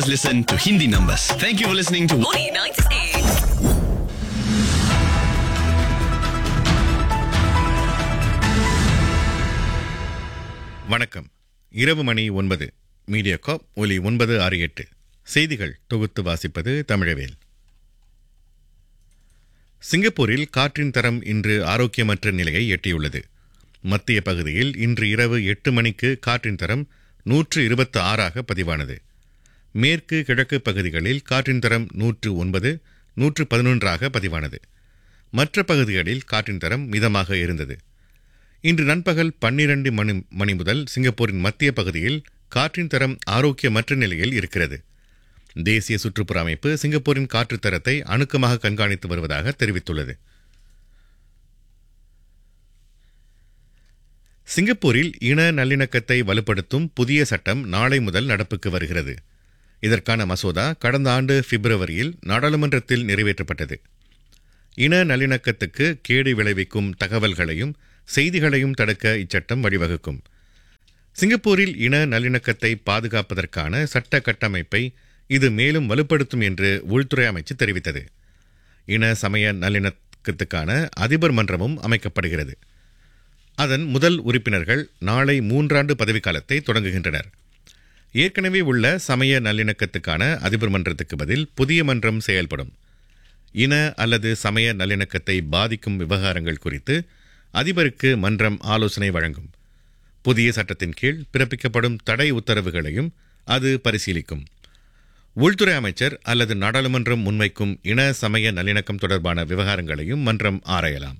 Listen to Hindi numbers. Thank you for listening to Morning 98. வணக்கம் இரவு மணி ஒன்பது media காப் ஒலி ஒன்பது ஆறு எட்டு செய்திகள் தொகுத்து வாசிப்பது தமிழவேல் சிங்கப்பூரில் காற்றின் தரம் இன்று ஆரோக்கியமற்ற நிலையை எட்டியுள்ளது மத்திய பகுதியில் இன்று இரவு எட்டு மணிக்கு காற்றின் தரம் நூற்று இருபத்தி ஆறாக பதிவானது மேற்கு கிழக்கு பகுதிகளில் காற்றின் தரம் நூற்று ஒன்பது நூற்று பதினொன்றாக பதிவானது மற்ற பகுதிகளில் காற்றின் தரம் மிதமாக இருந்தது இன்று நண்பகல் பன்னிரண்டு மணி மணி முதல் சிங்கப்பூரின் மத்திய பகுதியில் காற்றின் தரம் ஆரோக்கியமற்ற நிலையில் இருக்கிறது தேசிய சுற்றுப்புற அமைப்பு சிங்கப்பூரின் காற்று தரத்தை அணுக்கமாக கண்காணித்து வருவதாக தெரிவித்துள்ளது சிங்கப்பூரில் இன நல்லிணக்கத்தை வலுப்படுத்தும் புதிய சட்டம் நாளை முதல் நடப்புக்கு வருகிறது இதற்கான மசோதா கடந்த ஆண்டு பிப்ரவரியில் நாடாளுமன்றத்தில் நிறைவேற்றப்பட்டது இன நல்லிணக்கத்துக்கு கேடு விளைவிக்கும் தகவல்களையும் செய்திகளையும் தடுக்க இச்சட்டம் வழிவகுக்கும் சிங்கப்பூரில் இன நல்லிணக்கத்தை பாதுகாப்பதற்கான சட்ட கட்டமைப்பை இது மேலும் வலுப்படுத்தும் என்று உள்துறை அமைச்சு தெரிவித்தது இன சமய நல்லிணக்கத்துக்கான அதிபர் மன்றமும் அமைக்கப்படுகிறது அதன் முதல் உறுப்பினர்கள் நாளை மூன்றாண்டு பதவிக்காலத்தை தொடங்குகின்றனர் ஏற்கனவே உள்ள சமய நல்லிணக்கத்துக்கான அதிபர் மன்றத்துக்கு பதில் புதிய மன்றம் செயல்படும் இன அல்லது சமய நல்லிணக்கத்தை பாதிக்கும் விவகாரங்கள் குறித்து அதிபருக்கு மன்றம் ஆலோசனை வழங்கும் புதிய சட்டத்தின் கீழ் பிறப்பிக்கப்படும் தடை உத்தரவுகளையும் அது பரிசீலிக்கும் உள்துறை அமைச்சர் அல்லது நாடாளுமன்றம் முன்வைக்கும் இன சமய நல்லிணக்கம் தொடர்பான விவகாரங்களையும் மன்றம் ஆராயலாம்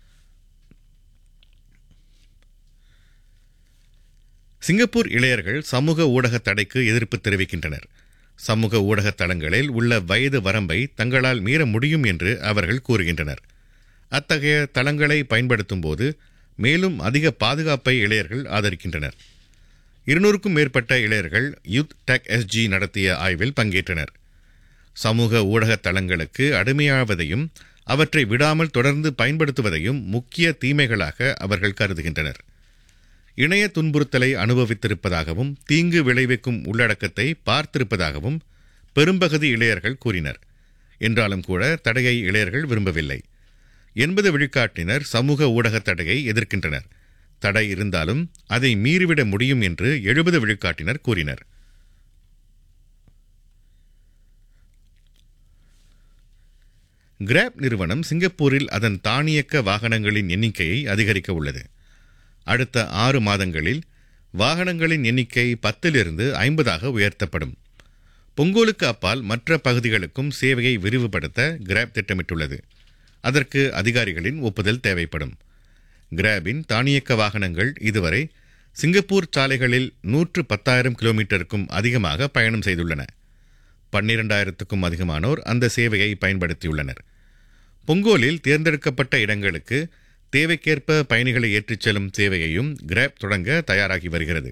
சிங்கப்பூர் இளையர்கள் சமூக ஊடக தடைக்கு எதிர்ப்பு தெரிவிக்கின்றனர் சமூக ஊடக தளங்களில் உள்ள வயது வரம்பை தங்களால் மீற முடியும் என்று அவர்கள் கூறுகின்றனர் அத்தகைய தளங்களை பயன்படுத்தும் போது மேலும் அதிக பாதுகாப்பை இளையர்கள் ஆதரிக்கின்றனர் இருநூறுக்கும் மேற்பட்ட இளையர்கள் யூத் டெக் எஸ்ஜி நடத்திய ஆய்வில் பங்கேற்றனர் சமூக ஊடக தளங்களுக்கு அடிமையாவதையும் அவற்றை விடாமல் தொடர்ந்து பயன்படுத்துவதையும் முக்கிய தீமைகளாக அவர்கள் கருதுகின்றனர் இணைய துன்புறுத்தலை அனுபவித்திருப்பதாகவும் தீங்கு விளைவிக்கும் உள்ளடக்கத்தை பார்த்திருப்பதாகவும் பெரும்பகுதி இளையர்கள் கூறினர் என்றாலும் கூட தடையை இளையர்கள் விரும்பவில்லை எண்பது விழுக்காட்டினர் சமூக ஊடக தடையை எதிர்க்கின்றனர் தடை இருந்தாலும் அதை மீறிவிட முடியும் என்று எழுபது விழுக்காட்டினர் கூறினர் கிராப் நிறுவனம் சிங்கப்பூரில் அதன் தானியக்க வாகனங்களின் எண்ணிக்கையை அதிகரிக்க உள்ளது அடுத்த ஆறு மாதங்களில் வாகனங்களின் எண்ணிக்கை பத்திலிருந்து ஐம்பதாக உயர்த்தப்படும் பொங்கோலுக்கு அப்பால் மற்ற பகுதிகளுக்கும் சேவையை விரிவுபடுத்த கிராப் திட்டமிட்டுள்ளது அதற்கு அதிகாரிகளின் ஒப்புதல் தேவைப்படும் கிராபின் தானியக்க வாகனங்கள் இதுவரை சிங்கப்பூர் சாலைகளில் நூற்று பத்தாயிரம் கிலோமீட்டருக்கும் அதிகமாக பயணம் செய்துள்ளன பன்னிரண்டாயிரத்துக்கும் அதிகமானோர் அந்த சேவையை பயன்படுத்தியுள்ளனர் பொங்கோலில் தேர்ந்தெடுக்கப்பட்ட இடங்களுக்கு தேவைக்கேற்ப பயணிகளை ஏற்றிச் செல்லும் சேவையையும் கிராப் தொடங்க தயாராகி வருகிறது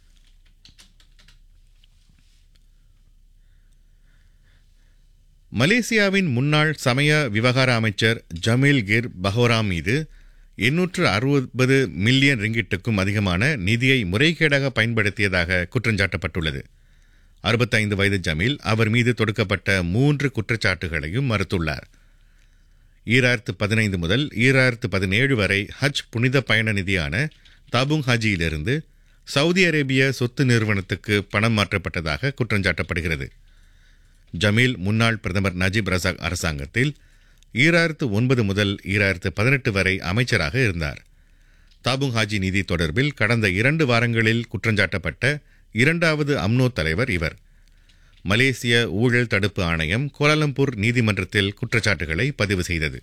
மலேசியாவின் முன்னாள் சமய விவகார அமைச்சர் ஜமீல் கிர் பஹோரா மீது எண்ணூற்று அறுபது மில்லியன் ரிங்கிட்டுக்கும் அதிகமான நிதியை முறைகேடாக பயன்படுத்தியதாக குற்றஞ்சாட்டப்பட்டுள்ளது அறுபத்தைந்து வயது ஜமீல் அவர் மீது தொடுக்கப்பட்ட மூன்று குற்றச்சாட்டுகளையும் மறுத்துள்ளார் ஈராயிரத்து பதினைந்து முதல் ஈராயிரத்து பதினேழு வரை ஹஜ் புனித பயண நிதியான தபுங் ஹஜியிலிருந்து சவுதி அரேபிய சொத்து நிறுவனத்துக்கு பணம் மாற்றப்பட்டதாக குற்றஞ்சாட்டப்படுகிறது ஜமீல் முன்னாள் பிரதமர் நஜீப் ரசாக் அரசாங்கத்தில் ஈராயிரத்து ஒன்பது முதல் ஈராயிரத்து பதினெட்டு வரை அமைச்சராக இருந்தார் தாபுங் ஹாஜி நிதி தொடர்பில் கடந்த இரண்டு வாரங்களில் குற்றஞ்சாட்டப்பட்ட இரண்டாவது அம்னோ தலைவர் இவர் மலேசிய ஊழல் தடுப்பு ஆணையம் கோலாலம்பூர் நீதிமன்றத்தில் குற்றச்சாட்டுகளை பதிவு செய்தது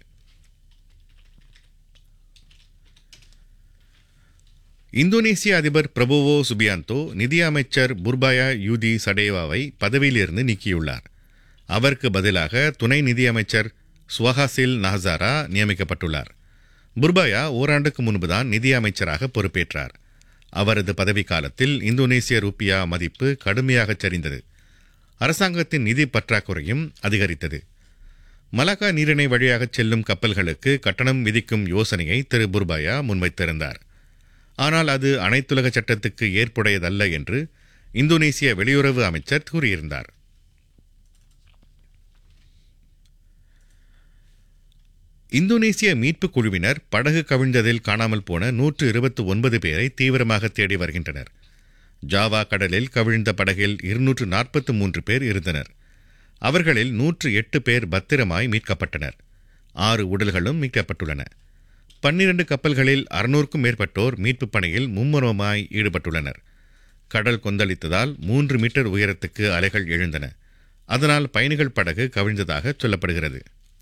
இந்தோனேசிய அதிபர் பிரபோவோ சுபியாந்தோ நிதியமைச்சர் புர்பாயா யூதி சடேவாவை பதவியிலிருந்து நீக்கியுள்ளார் அவருக்கு பதிலாக துணை நிதியமைச்சர் சுவஹாசில் நஹசாரா நியமிக்கப்பட்டுள்ளார் புர்பாயா ஓராண்டுக்கு முன்புதான் நிதி அமைச்சராக பொறுப்பேற்றார் அவரது பதவிக்காலத்தில் இந்தோனேசிய ரூபியா மதிப்பு கடுமையாக சரிந்தது அரசாங்கத்தின் நிதி பற்றாக்குறையும் அதிகரித்தது மலாக்கா நீரிணை வழியாக செல்லும் கப்பல்களுக்கு கட்டணம் விதிக்கும் யோசனையை திரு புர்பாயா முன்வைத்திருந்தார் ஆனால் அது அனைத்துலக சட்டத்துக்கு ஏற்புடையதல்ல என்று இந்தோனேசிய வெளியுறவு அமைச்சர் கூறியிருந்தார் இந்தோனேசிய மீட்புக் குழுவினர் படகு கவிழ்ந்ததில் காணாமல் போன நூற்று இருபத்தி ஒன்பது பேரை தீவிரமாக தேடி வருகின்றனர் ஜாவா கடலில் கவிழ்ந்த படகில் இருநூற்று நாற்பத்து மூன்று பேர் இருந்தனர் அவர்களில் நூற்று எட்டு பேர் பத்திரமாய் மீட்கப்பட்டனர் ஆறு உடல்களும் மீட்கப்பட்டுள்ளன பன்னிரண்டு கப்பல்களில் அறுநூறுக்கும் மேற்பட்டோர் மீட்புப் பணியில் மும்முரமாய் ஈடுபட்டுள்ளனர் கடல் கொந்தளித்ததால் மூன்று மீட்டர் உயரத்துக்கு அலைகள் எழுந்தன அதனால் பயணிகள் படகு கவிழ்ந்ததாக சொல்லப்படுகிறது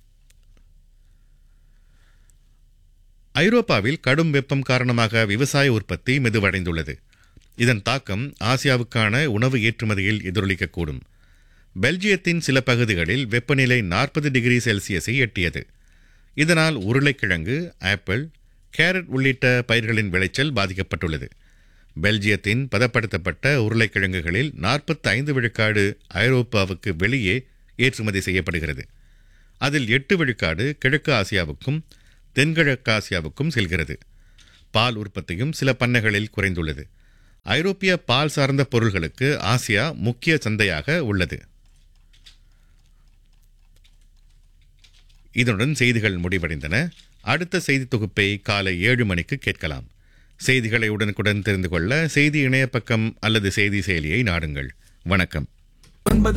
ஐரோப்பாவில் கடும் வெப்பம் காரணமாக விவசாய உற்பத்தி மெதுவடைந்துள்ளது இதன் தாக்கம் ஆசியாவுக்கான உணவு ஏற்றுமதியில் எதிரொலிக்கக்கூடும் பெல்ஜியத்தின் சில பகுதிகளில் வெப்பநிலை நாற்பது டிகிரி செல்சியஸை எட்டியது இதனால் உருளைக்கிழங்கு ஆப்பிள் கேரட் உள்ளிட்ட பயிர்களின் விளைச்சல் பாதிக்கப்பட்டுள்ளது பெல்ஜியத்தின் பதப்படுத்தப்பட்ட உருளைக்கிழங்குகளில் 45 ஐந்து விழுக்காடு ஐரோப்பாவுக்கு வெளியே ஏற்றுமதி செய்யப்படுகிறது அதில் எட்டு விழுக்காடு கிழக்கு ஆசியாவுக்கும் தென்கிழக்கு ஆசியாவுக்கும் செல்கிறது பால் உற்பத்தியும் சில பண்ணைகளில் குறைந்துள்ளது ஐரோப்பிய பால் சார்ந்த பொருள்களுக்கு ஆசியா முக்கிய சந்தையாக உள்ளது இதனுடன் செய்திகள் முடிவடைந்தன அடுத்த செய்தி தொகுப்பை காலை ஏழு மணிக்கு கேட்கலாம் செய்திகளை உடனுக்குடன் தெரிந்து கொள்ள செய்தி இணைய பக்கம் அல்லது செய்தி செயலியை நாடுங்கள் வணக்கம்